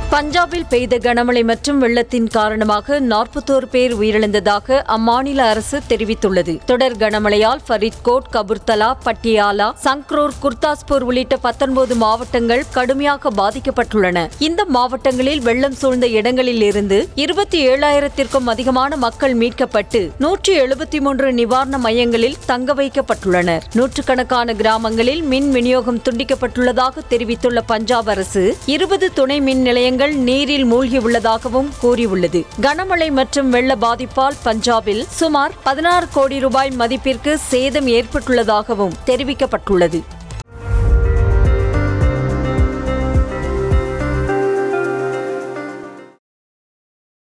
பஞ்சாபில் பெய்த கனமழை மற்றும் வெள்ளத்தின் காரணமாக நாற்பத்தோரு பேர் உயிரிழந்ததாக அம்மாநில அரசு தெரிவித்துள்ளது தொடர் கனமழையால் ஃபரீத்கோட் கபுர்தலா பட்டியாலா சங்க்ரூர் குர்தாஸ்பூர் உள்ளிட்ட பத்தொன்பது மாவட்டங்கள் கடுமையாக பாதிக்கப்பட்டுள்ளன இந்த மாவட்டங்களில் வெள்ளம் சூழ்ந்த இடங்களில் இருந்து இருபத்தி ஏழாயிரத்திற்கும் அதிகமான மக்கள் மீட்கப்பட்டு நூற்றி எழுபத்தி மூன்று நிவாரண மையங்களில் தங்க வைக்கப்பட்டுள்ளனர் நூற்றுக்கணக்கான கிராமங்களில் மின் விநியோகம் துண்டிக்கப்பட்டுள்ளதாக தெரிவித்துள்ள பஞ்சாப் அரசு இருபது துணை மின் நிலையங்கள் நீரில் மூழ்கியுள்ளதாகவும் கூறியுள்ளது கனமழை மற்றும் வெள்ள பாதிப்பால் பஞ்சாபில் சுமார் பதினாறு கோடி ரூபாய் மதிப்பிற்கு சேதம் ஏற்பட்டுள்ளதாகவும் தெரிவிக்கப்பட்டுள்ளது